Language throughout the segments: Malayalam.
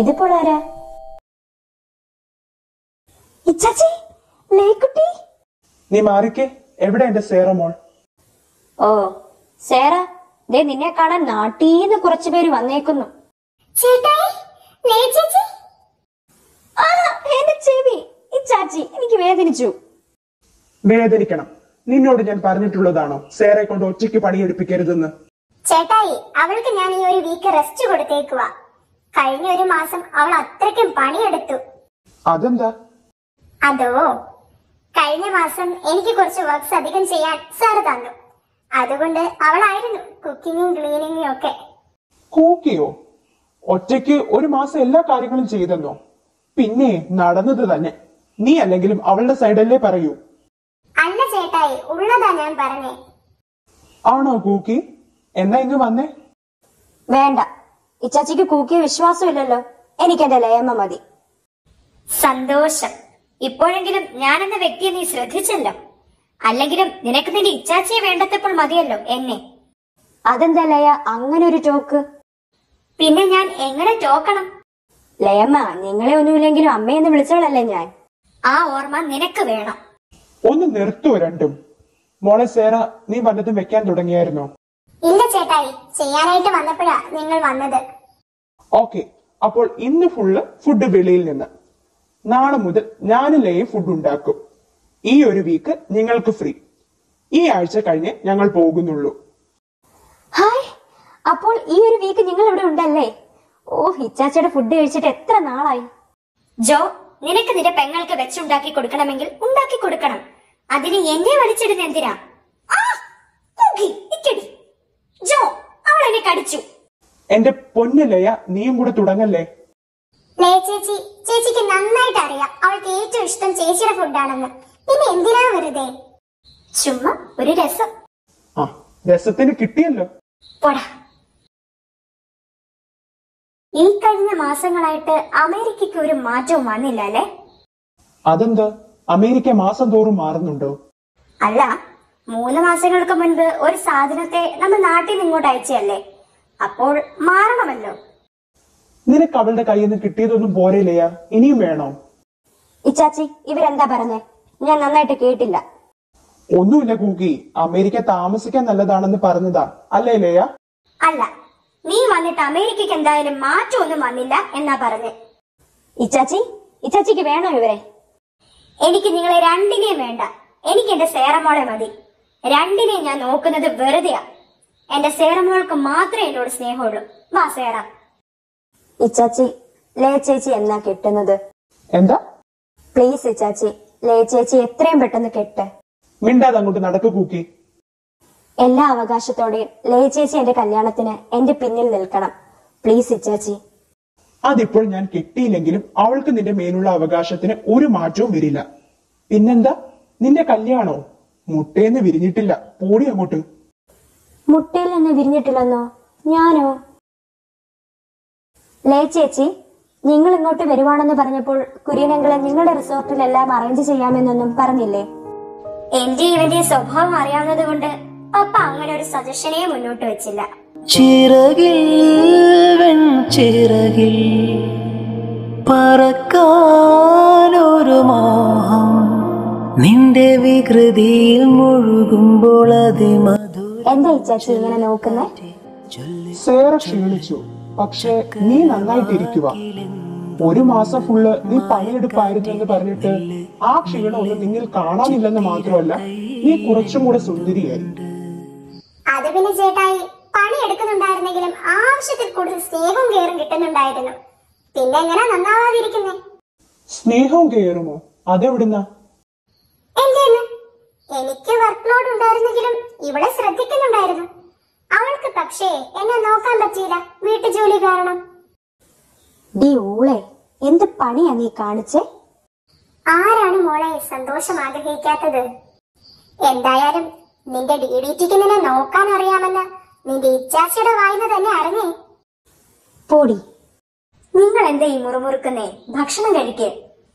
ഇതിപ്പോൾ ആരാ ഇച്ചാച്ചി ലേക്കുട്ടി നീ മാറിക്കേ എവിടെ എന്റെ സേറമോൾ ഓ സേറ ദേ നിന്നെ കാണാൻ നാട്ടീന്ന് കുറച്ചു പേര് വന്നേക്കുന്നു ചേട്ടായി ലേ ചേച്ചി ആ എന്റെ ചെവി ഇച്ചാച്ചി എനിക്ക് വേദനിച്ചു വേദനിക്കണം നിന്നോട് ഞാൻ പറഞ്ഞിട്ടുള്ളതാണോ സേറെ കൊണ്ട് ഒറ്റയ്ക്ക് പണിയെടുപ്പിക്കരുതെന്ന് ചേട്ടായി അവൾക്ക് ഞാൻ ഈ ഒരു വീക്ക് റെസ്റ്റ് കൊടുത്തേക്കുവാ കഴിഞ്ഞ ഒരു മാസം അവൾ അത്രയ്ക്കും പണിയെടുത്തു അതെന്താ അതോ കഴിഞ്ഞ മാസം എനിക്ക് കുറച്ച് വർക്ക്സ് അധികം ചെയ്യാൻ സാർ തന്നു അതുകൊണ്ട് അവളായിരുന്നു കുക്കിങ്ങും ക്ലീനിങ്ങും ഒക്കെ കൂക്കിയോ ഒറ്റയ്ക്ക് ഒരു മാസം എല്ലാ കാര്യങ്ങളും ചെയ്തെന്നോ പിന്നെ നടന്നത് തന്നെ നീ അല്ലെങ്കിലും അവളുടെ സൈഡല്ലേ പറയൂ അല്ല ചേട്ടായി ഉള്ളതാ ഞാൻ പറഞ്ഞേ ആണോ കൂക്കി എന്നാ ഇങ്ങ് വന്നേ വേണ്ട ഇച്ചാച്ചിക്ക് കൂക്കിയ വിശ്വാസമില്ലല്ലോ എനിക്ക് എന്റെ ലയമ്മ മതി സന്തോഷം ഇപ്പോഴെങ്കിലും ഞാനെന്ന വ്യക്തിയെ നീ ശ്രദ്ധിച്ചല്ലോ അല്ലെങ്കിലും നിനക്ക് നിന്റെ ഇച്ചാച്ചിയെ വേണ്ടത്തപ്പോൾ മതിയല്ലോ എന്നെ അതെന്താ ലയ അങ്ങനെ ഒരു ടോക്ക് പിന്നെ ഞാൻ എങ്ങനെ ചോക്കണം ലയമ്മ നിങ്ങളെ ഒന്നുമില്ലെങ്കിലും അമ്മയെന്ന് വിളിച്ചവളല്ലേ ഞാൻ ആ ഓർമ്മ നിനക്ക് വേണം ഒന്ന് നിർത്തൂ രണ്ടും മോളെ സേറ നീ വല്ലതും വെക്കാൻ തുടങ്ങിയായിരുന്നോ ഇല്ല ചേട്ടായി ചെയ്യാനായിട്ട് വന്നപ്പോഴാ നിങ്ങൾ വന്നത് ഓക്കെ അപ്പോൾ ഇന്ന് ഫുള്ള് ഫുഡ് വെളിയിൽ നിന്ന് നാളെ മുതൽ ഞാനും ലയും ഫുഡ് ഉണ്ടാക്കും ഈ ഒരു വീക്ക് നിങ്ങൾക്ക് ഫ്രീ ഈ ആഴ്ച കഴിഞ്ഞ് ഞങ്ങൾ പോകുന്നുള്ളൂ ഹായ് അപ്പോൾ ഈ ഒരു വീക്ക് നിങ്ങൾ ഇവിടെ ഉണ്ടല്ലേ ഓ ഇച്ചാച്ചിയുടെ ഫുഡ് കഴിച്ചിട്ട് എത്ര നാളായി ജോ നിനക്ക് നിന്റെ പെങ്ങൾക്ക് വെച്ചുണ്ടാക്കി കൊടുക്കണമെങ്കിൽ ഉണ്ടാക്കി കൊടുക്കണം അതിന് എന്നെ വലിച്ചിടുന്ന എന്തിനാ ആ, കൂകി, നിക്കടി. ജോ അവൾ എന്നെ കടിച്ചു എന്റെ പൊന്നു ലയ നീയും കൂടെ തുടങ്ങല്ലേ ലേ ചേച്ചി ചേച്ചിക്ക് നന്നായിട്ട് അറിയാം അവൾക്ക് ഏറ്റവും ഇഷ്ടം ചേച്ചിയുടെ ഫുഡാണെന്ന് പിന്നെ എന്തിനാ വെറുതെ ചുമ്മാ ഒരു രസം ആ രസത്തിന് കിട്ടിയല്ലോ പോടാ ഈ കഴിഞ്ഞ മാസങ്ങളായിട്ട് അമേരിക്കയ്ക്ക് ഒരു മാറ്റവും വന്നില്ല അല്ലേ അതെന്താ അമേരിക്ക മാസം തോറും മാറുന്നുണ്ടോ അല്ല മൂന്ന് മാസങ്ങൾക്ക് മുൻപ് ഒരു സാധനത്തെ നമ്മൾ നാട്ടിൽ നിന്ന് ഇങ്ങോട്ട് അയച്ചല്ലേ അപ്പോൾ മാറണമല്ലോ നിനക്ക് അവളുടെ കയ്യിൽ നിന്ന് കിട്ടിയതൊന്നും പോരെ ലയ ഇനിയും വേണോ ഇച്ചാച്ചി ഇവരെന്താ പറഞ്ഞേ ഞാൻ നന്നായിട്ട് കേട്ടില്ല ഒന്നുമില്ല കൂക്കി അമേരിക്ക താമസിക്കാൻ നല്ലതാണെന്ന് പറഞ്ഞതാ അല്ലേ ലയ അല്ല നീ വന്നിട്ട് അമേരിക്കയ്ക്ക് എന്തായാലും മാറ്റമൊന്നും വന്നില്ല എന്നാ പറഞ്ഞ് ഇച്ചാച്ചി ഇച്ചാച്ചിക്ക് വേണോ ഇവരെ എനിക്ക് നിങ്ങളെ രണ്ടിനെയും വേണ്ട എനിക്ക് എന്റെ സേറമോളെ മതി രണ്ടിനെയും ഞാൻ നോക്കുന്നത് വെറുതെയാ എന്റെ സേറമോൾക്ക് മാത്രമേ എന്നോട് സ്നേഹമുള്ളൂ വാ സേറ ഇച്ചാച്ചി ലേ ചേച്ചി എന്നാ കെട്ടുന്നത് എന്താ പ്ലീസ് ഇച്ചാച്ചി ലേ ചേച്ചി എത്രയും പെട്ടെന്ന് കെട്ട് മിണ്ടാതെ അങ്ങോട്ട് നടക്കു കൂക്കി എല്ലാ അവകാശത്തോടെയും ലേ ചേച്ചി എന്റെ കല്യാണത്തിന് എന്റെ പിന്നിൽ നിൽക്കണം പ്ലീസ് ഇച്ചാച്ചി അതിപ്പോൾ ഞാൻ കിട്ടിയില്ലെങ്കിലും അവൾക്ക് നിന്റെ മേലുള്ള അവകാശത്തിന് ഒരു മാറ്റവും വരില്ല പിന്നെന്താ നിന്റെ കല്യാണോ മുട്ടേന്ന് വിരിഞ്ഞിട്ടില്ല പോടി അങ്ങോട്ട് മുട്ടയിൽ നിന്ന് വിരിഞ്ഞിട്ടില്ലെന്നോ ഞാനോ ലേ ചേച്ചി നിങ്ങൾ ഇങ്ങോട്ട് വരുവാണെന്ന് പറഞ്ഞപ്പോൾ കുര്യനങ്ങളെ നിങ്ങളുടെ റിസോർട്ടിലെല്ലാം അറേഞ്ച് ചെയ്യാമെന്നൊന്നും പറഞ്ഞില്ലേ എന്റെ ഇവന്റെ സ്വഭാവം അറിയാവുന്നത് കൊണ്ട് പപ്പ അങ്ങനെ ഒരു സജഷനെ മുന്നോട്ട് വെച്ചില്ല ചിറകിൽ വെൺചിറകിൽ പറക്കാനൊരു മോഹം നിന്റെ വികൃതിയിൽ മുഴുകുമ്പോൾ അതിമധുര എന്താ ഇച്ചാച്ചി ഇങ്ങനെ നോക്കുന്നേ സേറ ക്ഷീണിച്ചു പക്ഷെ നീ നന്നായിട്ടിരിക്കുക ഒരു മാസം ഫുള്ള് നീ പണിയെടുപ്പായിരുന്നു എന്ന് പറഞ്ഞിട്ട് ആ ക്ഷീണം ഒന്നും നിന്നിൽ കാണാനില്ലെന്ന് മാത്രമല്ല നീ കുറച്ചും കൂടെ സുന്ദരിയായി അത് പിന്നെ ചേട്ടായി പണി എടുക്കുന്നുണ്ടായിരുന്നെങ്കിലും ആവശ്യത്തിൽ കൂടുതൽ സ്നേഹവും കെയറും കിട്ടുന്നുണ്ടായിരുന്നു പിന്നെ എങ്ങനെ നന്നാവാതിരിക്കുന്നേ സ്നേഹവും കയറുമോ അതെവിടുന്ന എന്തേന്ന് എനിക്ക് വർക്ക് ലോഡ് ഉണ്ടായിരുന്നെങ്കിലും ഇവിടെ ശ്രദ്ധിക്കുന്നുണ്ടായിരുന്നു അവൾക്ക് പക്ഷേ എന്നെ നോക്കാൻ പറ്റിയില്ല വീട്ടുജോലി കാരണം ഡി ഊളെ എന്ത് പണിയാ നീ കാണിച്ചേ ആരാണ് മോളെ സന്തോഷം ആഗ്രഹിക്കാത്തത് എന്തായാലും നിന്റെ ഡി ഡി ടിക്ക് നിന്നെ നോക്കാൻ അറിയാമെന്ന് നിന്റെ ഇച്ചാച്ചിയുടെ വായിന്ന് തന്നെ അറിഞ്ഞേ പോടി നിങ്ങൾ എന്താ ഈ മുറുമുറുക്കുന്നേ ഭക്ഷണം കഴിക്ക്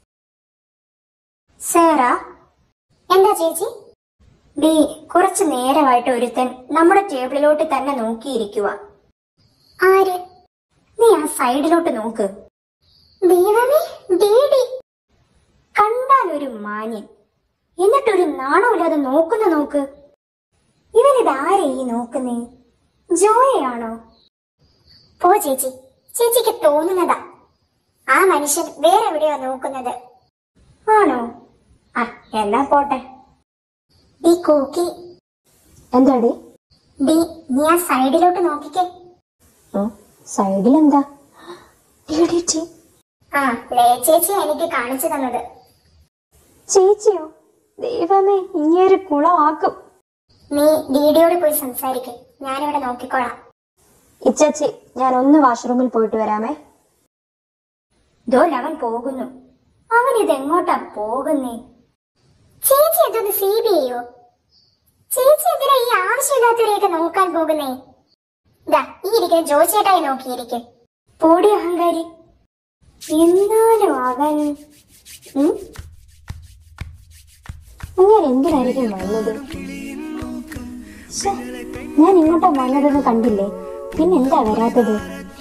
സേറ എന്താ ചേച്ചി ഡീ കുറച്ചു നേരമായിട്ട് ഒരുത്തൻ നമ്മുടെ ടേബിളിലോട്ട് തന്നെ നോക്കിയിരിക്കുക ആര് നീ ആ സൈഡിലോട്ട് നോക്ക് ദൈവമേ ഡീഡി കണ്ടാൽ ഒരു മാന്യൻ എന്നിട്ടൊരു നാണമില്ലാതെ നോക്കുന്ന നോക്ക് ഇവനിതാരെ ഈ നോക്കുന്നേ ജോയയാണോ പോ ചേച്ചി ചേച്ചിക്ക് തോന്നുന്നതാ ആ മനുഷ്യൻ വേറെ എവിടെയോ നോക്കുന്നത് ആണോ ആ എന്നാ പോട്ടെ ഡി കൂക്കി എന്താടി ഡി നീ ആ സൈഡിലോട്ട് നോക്കിക്കേ സൈഡിൽ എന്താ ഡി ആ ലേ ചേച്ചി എനിക്ക് കാണിച്ചു തന്നത് ചേച്ചിയോ ദൈവമേ ഇങ്ങേര് കുളമാക്കും നീ ഡീഡിയോട് പോയി സംസാരിക്കേ ഞാനിവിടെ നോക്കിക്കോളാം ഇച്ചാച്ചി ഞാൻ ഒന്ന് വാഷ്റൂമിൽ പോയിട്ട് വരാമേ ദോൽ അവൻ പോകുന്നു അവൻ ഇതെങ്ങോട്ടാ പോകുന്നേ ചേച്ചി എന്തോന്ന് സി ബി ഐയോ ചേച്ചി എന്തിനാ ഈ ആവശ്യമില്ലാത്തവരെയൊക്കെ നോക്കാൻ പോകുന്നേ ദാ ഈ ഇരിക്കുന്ന ജോച്ചേട്ടായി നോക്കിയിരിക്കെ പോടി അഹങ്കാരി എന്നാലും അവൻ ഉം? ഇങ്ങനെ എന്തിനായിരിക്കും വന്നത് ശ്ശെ, ഞാൻ ഇങ്ങോട്ടാ വന്നതെന്ന് കണ്ടില്ലേ പിന്നെ എന്താ വരാത്തത്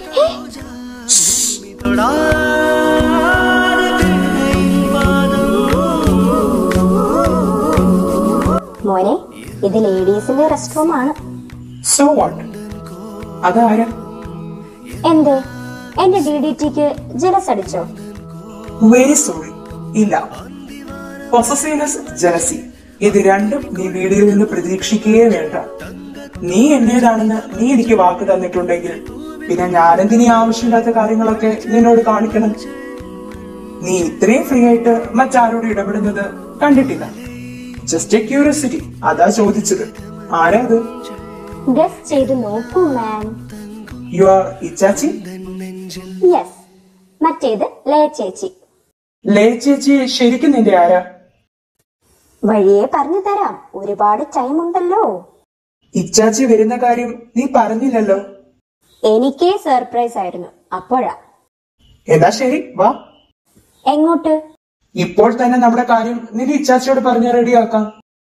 മോനെ ഇത് ലേഡീസിന്റെ റെസ്റ്റ് റൂം ആണ് സോ വാട്ട് അതാരാ എന്ത് എന്റെ ഡി ഡി ടിക്ക് ജലസ് അടിച്ചോ വെരി സോറി ഇല്ല പൊസസീവ്നെസ് ജലസി ഇത് രണ്ടും നീ വീടിൽ നിന്ന് പ്രതീക്ഷിക്കുകയേ വേണ്ട നീ എന്റേതാണെന്ന് നീ എനിക്ക് വാക്ക് തന്നിട്ടുണ്ടെങ്കിൽ പിന്നെ ഞാനെന്തിനീ ആവശ്യമില്ലാത്ത കാര്യങ്ങളൊക്കെ നിന്നോട് കാണിക്കണം നീ ഇത്രയും ഫ്രീ ആയിട്ട് മറ്റാരോട് ഇടപെടുന്നത് കണ്ടിട്ടില്ല ജസ്റ്റ് എ ക്യൂരിയോസിറ്റി അതാ ചോദിച്ചത് ആരാ അത് ഗസ് ചെയ്ത് നോക്കൂ മാൻ യു ആർ ഇച്ചാച്ചി യെസ് മറ്റേത് ലേ ചേച്ചി ലേ ചേച്ചി ശരിക്കും നിന്റെ ആരാ വഴിയെ പറഞ്ഞു തരാം ഒരുപാട് ടൈം ഉണ്ടല്ലോ ഇച്ചാച്ചി വരുന്ന കാര്യം നീ പറഞ്ഞില്ലല്ലോ എനിക്കേ സർപ്രൈസ് ആയിരുന്നു അപ്പോഴാ എന്നാ ശരി വാ എങ്ങോട്ട് ഇപ്പോൾ തന്നെ നമ്മുടെ കാര്യം നിന്റെ ഇച്ചാച്ചിയോട് പറഞ്ഞ് റെഡിയാക്കാം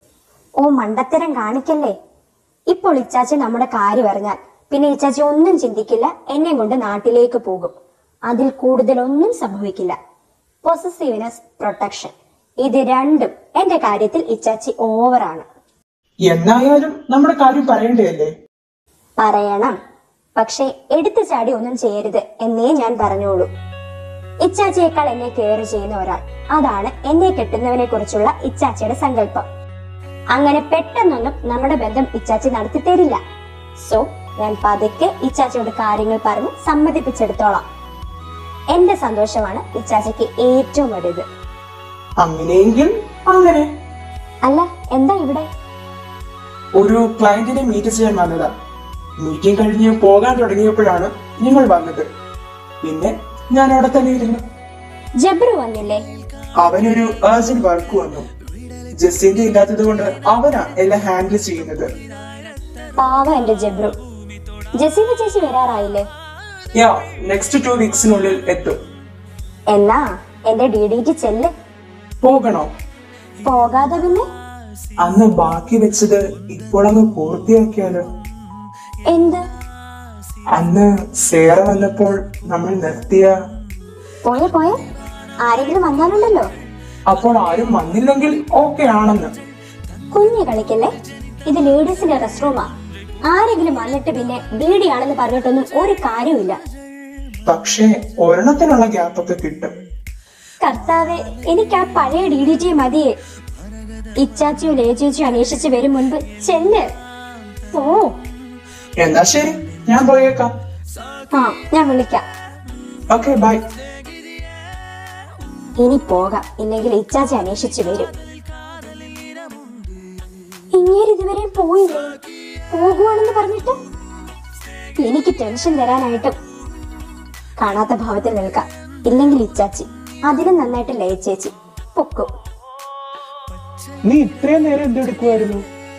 ഓ മണ്ടത്തരം കാണിക്കല്ലേ ഇപ്പോൾ ഇച്ചാച്ചി നമ്മുടെ കാര്യം അറിഞ്ഞാൽ പിന്നെ ഇച്ചാച്ചി ഒന്നും ചിന്തിക്കില്ല എന്നെ കൊണ്ട് നാട്ടിലേക്ക് പോകും അതിൽ കൂടുതൽ ഒന്നും സംഭവിക്കില്ല പൊസസീവ്നെസ് പ്രൊട്ടക്ഷൻ ഇത് രണ്ടും എന്റെ കാര്യത്തിൽ ഇച്ചാച്ചി ഓവറാണ് എന്നായാലും നമ്മുടെ കാര്യം പറയണ്ടേയല്ലേ പറയണം പക്ഷെ എടുത്തു ചാടി ഒന്നും ചെയ്യരുത് എന്നേ ഞാൻ പറഞ്ഞോളൂ ഇച്ചാച്ചിയേക്കാൾ എന്നെ കെയർ ചെയ്യുന്ന ഒരാൾ അതാണ് എന്നെ കെട്ടുന്നവനെ കുറിച്ചുള്ള ഇച്ചാച്ചിയുടെ സങ്കല്പം അങ്ങനെ പെട്ടെന്നൊന്നും നമ്മുടെ ബന്ധം ഇച്ചാച്ചി നടത്തി തരില്ല സോ ഞാൻ പതുക്കെ ഇച്ചാച്ചിയോട് കാര്യങ്ങൾ പറഞ്ഞ് സമ്മതിപ്പിച്ചെടുത്തോളാം എന്റെ സന്തോഷമാണ് ഇച്ചാച്ചിക്ക് ഏറ്റവും വലുത് അങ്ങനെയെങ്കിൽ അങ്ങനെ അല്ല എന്താ ഇവിടെ ഒരു ക്ലയന്റിനെ മീറ്റ് ചെയ്യാൻ വന്നതാ മീറ്റിംഗ് കഴിഞ്ഞ് പോകാൻ തുടങ്ങിയപ്പോഴാണ് നിങ്ങൾ വന്നത് പിന്നെ ഞാൻ അവിടെ തന്നെ ഇരുന്നു ജബ്രു വന്നില്ലേ അവനൊരു അർജന്റ് വർക്ക് വന്നു ജസ്റ്റിന്റെ ഇല്ലാത്തത് കൊണ്ട് അവനാ എല്ലാം ഹാൻഡിൽ ചെയ്യുന്നത് പാവ എന്റെ ജബ്രു ജസീന ചേച്ചി വരാറായില്ലേ യാ നെക്സ്റ്റ് ടു വീക്സിനുള്ളിൽ എത്തും എന്നാ എന്റെ ഡി ഡിക്ക് ചെല്ല് പോകണോ പോകാതെ പിന്നെ അന്ന് ബാക്കി വെച്ചത് ഇപ്പോൾ അങ്ങ് പൂർത്തിയാക്കിയാലോ എന്ത് അന്ന് സേറ വന്നപ്പോൾ നമ്മൾ നിർത്തിയ പോയെ പോയെ ആരെങ്കിലും വന്നാലുണ്ടല്ലോ അപ്പോൾ ആരും വന്നില്ലെങ്കിൽ ഓക്കെ ആണെന്ന് കുഞ്ഞു കളിക്കല്ലേ ഇത് ലേഡീസിന്റെ റെസ്റ്റ് റൂമാ ആരെങ്കിലും വന്നിട്ട് പിന്നെ ബീഡിയാണെന്ന് പറഞ്ഞിട്ടൊന്നും ഒരു കാര്യമില്ല പക്ഷേ ഒരെണ്ണത്തിനുള്ള ഗ്യാപ്പൊക്കെ കിട്ടും കർത്താവെ എനിക്ക് ആ പഴയ ഡി ഡി ടി മതിയെ ഇച്ചാച്ചിയോ ലേച്ചേച്ചിയോ അന്വേഷിച്ച് വരും മുൻപ് ചെല്ല് ഓ എന്നാ ശരി ഞാൻ പോയേക്കാം ആ ഞാൻ വിളിക്കാം ഓക്കെ ബൈ ഇനി പോകാം ഇല്ലെങ്കിൽ ഇച്ചാച്ചി അന്വേഷിച്ചു വരും ഇങ്ങേര് ഇതുവരെ പോയില്ലേ പോകുവാണെന്ന് പറഞ്ഞിട്ട് എനിക്ക് ടെൻഷൻ തരാനായിട്ടും കാണാത്ത ഭാവത്തിൽ നിൽക്കാം ഇല്ലെങ്കിൽ ഇച്ചാച്ചി അതിലും നന്നായിട്ട് ലയിച്ചേച്ചി പൊക്കും നീ ഇത്രയും നേരം എന്തെടുക്കുമായിരുന്നു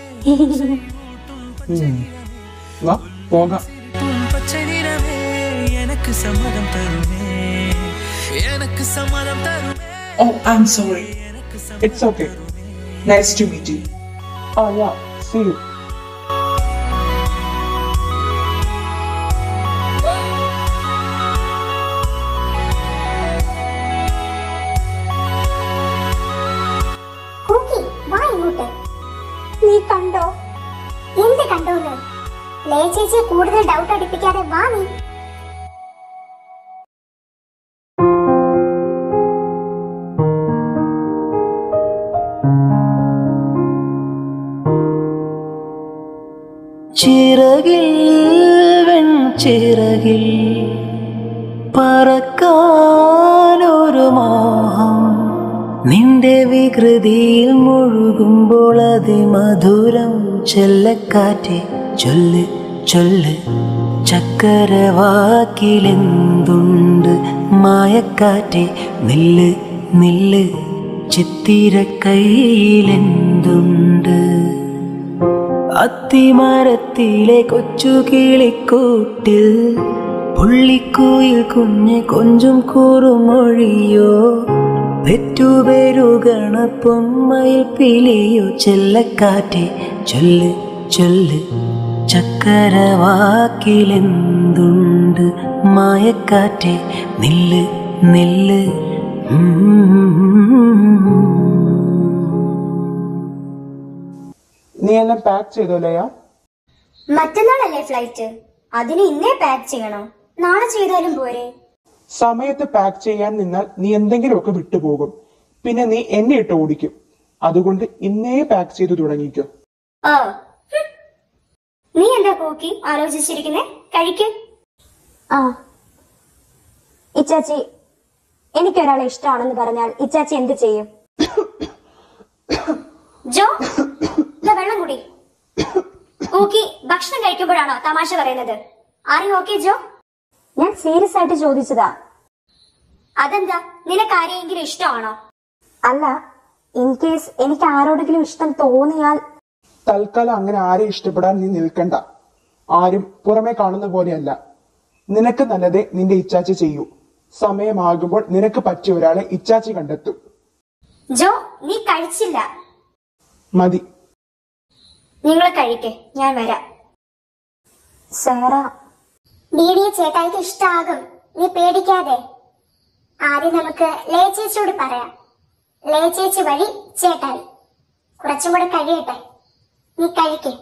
വാ പോകാം பச்சை நிறமே எனக்கு சம்மதம் தருமே எனக்கு சம்மதம் தருமே oh I'm sorry it's okay nice to meet you oh yeah see you കണ്ടോ എന്ത് കണ്ടോന്ന് ലേ ചേച്ചി കൂടുതൽ ഡൗട്ട് അടിപ്പിക്കാതെ വാ നീ ചിറകിൽ വെൺചിറകിൽ പറക്കാനൊരു മോഹം നിന്റെ വികൃതിയിൽ മുഴുകുമ്പോൾ അതിമധുരം ചെല്ലക്കാറ്റെ ചൊല്ല് ചൊല്ല് ചക്കരവാക്കിലെന്തുണ്ട് മായക്കാറ്റെ നില്ല് നില്ല് ചിത്തിര കയ്യിലെന്തുണ്ട് അത്തിമരത്തിലെ കൊച്ചു കിളിക്കൂട്ടിൽ പുള്ളിക്കുയിൽ കുഞ്ഞ് കൊഞ്ചും കൂറുമൊഴിയോ പെറ്റുപെരുകണ പൊന്മയിൽ പിലിയോ ചെല്ലക്കാറ്റെ ചൊല്ല് ചൊല്ല് ചക്കരവാക്കിലെന്തുണ്ട് മായക്കാറ്റെ നില്ല് നില്ല് നീ എല്ലാം പാക്ക് ചെയ്തോ ലയ മറ്റന്നാളല്ലേ ഫ്ലൈറ്റ് അതിന് ഇന്നേ പാക്ക് ചെയ്യണോ നാളെ ചെയ്താലും പോരെ സമയത്ത് പാക്ക് ചെയ്യാൻ നിന്നാൽ നീ എന്തെങ്കിലുമൊക്കെ വിട്ടുപോകും പിന്നെ നീ എന്നെ ഇട്ട് ഓടിക്കും അതുകൊണ്ട് ഇന്നേ പാക്ക് ചെയ്തു തുടങ്ങിക്കോ ഓ ഹും. നീ എന്താ കൂക്കി ആലോചിച്ചിരിക്കുന്നേ കഴിക്ക് ആ ഇച്ചാച്ചി എനിക്കൊരാളെ ഇഷ്ടമാണെന്ന് പറഞ്ഞാൽ ഇച്ചാച്ചി എന്ത് ചെയ്യും ജോ ദാ വെള്ളം കുടി കൂക്കി ഭക്ഷണം കഴിക്കുമ്പോഴാണോ തമാശ പറയുന്നത് ആറി ഓക്കെ ജോ ഞാൻ സീരിയസ് ആയിട്ട് ചോദിച്ചതാ അതെന്താ നിനക്ക് ആരെയെങ്കിലും ഇഷ്ടമാണോ അല്ല ഇൻ കേസ് എനിക്ക് ആരോടെങ്കിലും ഇഷ്ടം തോന്നിയാൽ തൽക്കാലം അങ്ങനെ ആരെ ഇഷ്ടപ്പെടാൻ നീ നിൽക്കണ്ട ആരും പുറമെ കാണുന്ന പോലെയല്ല നിനക്ക് നല്ലതേ നിന്റെ ഇച്ചാച്ചി ചെയ്യൂ സമയമാകുമ്പോൾ നിനക്ക് പറ്റിയ ഒരാളെ ഇച്ചാച്ചി കണ്ടെത്തും ജോ നീ കഴിച്ചില്ല മതി നിങ്ങൾ കഴിക്കേ ഞാൻ വരാം സേറ ബീഡിയെ ചേട്ടായിക്ക് ഇഷ്ടാകും നീ പേടിക്കാതെ ആദ്യം നമുക്ക് ലേ ചേച്ചിയോട് പറയാം ലേ ചേച്ചി വഴി ചേട്ടായി കുറച്ചും കൂടെ കഴിയട്ടെ നീ കഴിക്കേ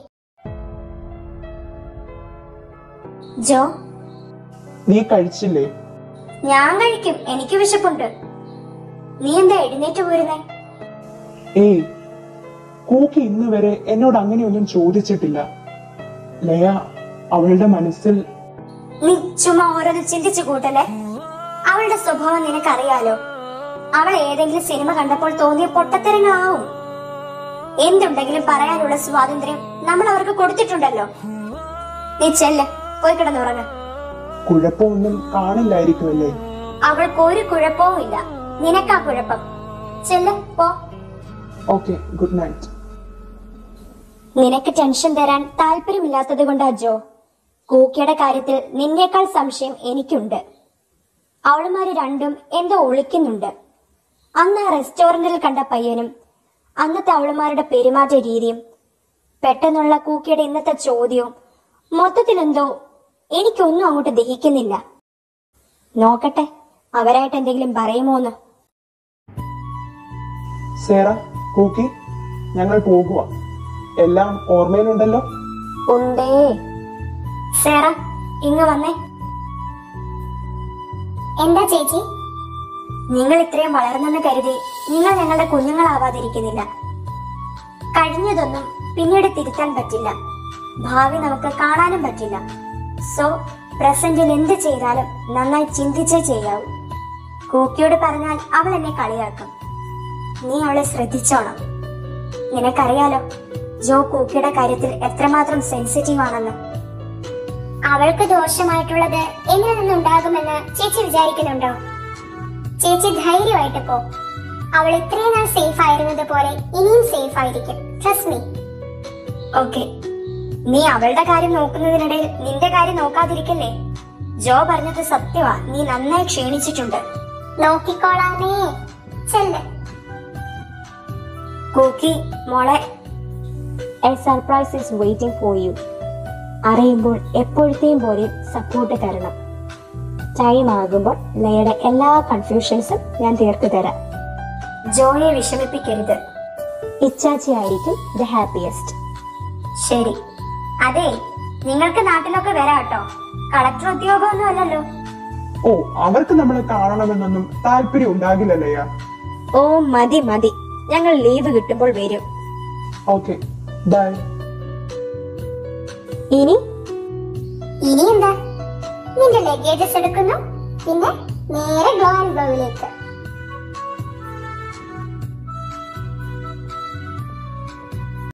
ജോ നീ കഴിച്ചില്ലേ ഞാൻ കഴിക്കും എനിക്ക് വിശപ്പുണ്ട് നീ എന്താ എഴുന്നേറ്റ് പോരുന്നേ ഏയ് കൂക്കി ഇന്ന് വരെ എന്നോട് അങ്ങനെയൊന്നും ചോദിച്ചിട്ടില്ല ലയ അവളുടെ മനസ്സിൽ നീ ചുമ്മാ ഓരോന്ന് ചിന്തിച്ചു കൂട്ടല്ലേ അവളുടെ സ്വഭാവം നിനക്കറിയാലോ അവൾ ഏതെങ്കിലും സിനിമ കണ്ടപ്പോൾ തോന്നിയ പൊട്ടത്തരങ്ങളാവും എന്തുണ്ടെങ്കിലും പറയാനുള്ള സ്വാതന്ത്ര്യം നമ്മൾ അവർക്ക് കൊടുത്തിട്ടുണ്ടല്ലോ നീ ചെല്ല് പോയി കിടന്നുറങ്ങ കുഴപ്പമൊന്നും കാണില്ലായിരിക്കുമല്ലേ അവൾക്ക് ഒരു കുഴപ്പവും ഇല്ല നിനക്കാ കുഴപ്പം ചെല്ല് പോ ഓക്കെ ഗുഡ് നൈറ്റ് നിനക്ക് ടെൻഷൻ തരാൻ താല്പര്യമില്ലാത്തത് കൊണ്ടാ ജോ കൂക്കിയുടെ കാര്യത്തിൽ നിന്നേക്കാൾ സംശയം എനിക്കുണ്ട് അവളുമാര് രണ്ടും എന്തോ ഒളിക്കുന്നുണ്ട് അന്ന് ആ റെസ്റ്റോറന്റിൽ കണ്ട പയ്യനും അന്നത്തെ അവളുമാരുടെ പെരുമാറ്റ രീതിയും പെട്ടെന്നുള്ള കൂക്കിയുടെ ഇന്നത്തെ ചോദ്യവും മൊത്തത്തിലെന്തോ എനിക്കൊന്നും അങ്ങോട്ട് ദഹിക്കുന്നില്ല നോക്കട്ടെ അവരായിട്ട് എന്തെങ്കിലും പറയുമോന്ന് സേറ കൂക്കി ഞങ്ങൾ പോകുക എല്ലാം ഓർമ്മയിലുണ്ടല്ലോ ഉണ്ടേ സേറ ഇങ്ങ് വന്നേ എന്താ ചേച്ചി നിങ്ങൾ ഇത്രയും വളർന്നെന്ന് കരുതി നിങ്ങൾ ഞങ്ങളുടെ കുഞ്ഞുങ്ങളാവാതിരിക്കുന്നില്ല കഴിഞ്ഞതൊന്നും പിന്നീട് തിരുത്താൻ പറ്റില്ല ഭാവി നമുക്ക് കാണാനും പറ്റില്ല സോ പ്രസന്റിൽ എന്ത് ചെയ്താലും നന്നായി ചിന്തിച്ചേ ചെയ്യാവൂ കൂക്കിയോട് പറഞ്ഞാൽ അവൾ എന്നെ കളിയാക്കും നീ അവളെ ശ്രദ്ധിച്ചോണം നിനക്കറിയാലോ ജോ കൂക്കിയുടെ കാര്യത്തിൽ എത്രമാത്രം സെൻസിറ്റീവ് ആണെന്ന് അവൾക്ക് ദോഷമായിട്ടുള്ളത് എന്നിൽ നിന്നുണ്ടാകുമെന്ന് ചേച്ചി വിചാരിക്കുന്നുണ്ടോ ചേച്ചി ധൈര്യമായിട്ട് പോ അവൾ ഇത്രയും നാൾ സേഫ് ആയിരുന്നത് പോലെ ഇനിയും സേഫ് ആയിരിക്കും ട്രസ്റ്റ് മീ ഓക്കെ നീ അവളുടെ കാര്യം നോക്കുന്നതിനിടയിൽ നിന്റെ കാര്യം നോക്കാതിരിക്കല്ലേ ജോ പറഞ്ഞത് സത്യമാ നീ നന്നായി ക്ഷീണിച്ചിട്ടുണ്ട് നോക്കിക്കോളാമേ ചെല്ല് കൂക്കി മോളെ a surprise is waiting for you അറിയുമ്പോൾ എപ്പോഴത്തെയും പോലെ സപ്പോർട്ട് തരണം ടൈം ആകുമ്പോൾ ലയുടെ എല്ലാ കൺഫ്യൂഷൻസും ഞാൻ തീർത്തു തരാം ജോയെ വിഷമിപ്പിക്കരുത് ഇച്ചാച്ചി ആയിരിക്കും ദ ഹാപ്പിയസ്റ്റ് ശരി അതെ നിങ്ങൾക്ക് നാട്ടിലൊക്കെ വരാം കേട്ടോ കളക്ടർ ഉദ്യോഗമൊന്നും അല്ലല്ലോ ഓ അവർക്ക് നമ്മളെ കാണണമെന്നൊന്നും താല്പര്യം ഉണ്ടാകില്ലല്ലയ്യ ഓ മതി മതി ഞങ്ങൾ ലീവ് കിട്ടുമ്പോൾ വരും ഓക്കെ ബൈ ഇനി ഇനി എന്താ നിന്റെ ലഗേജസ് എടുക്കുന്നു പിന്നെ നേരെ ഗ്ലോ ആൻഡ് ഗ്ലോവിലേക്ക്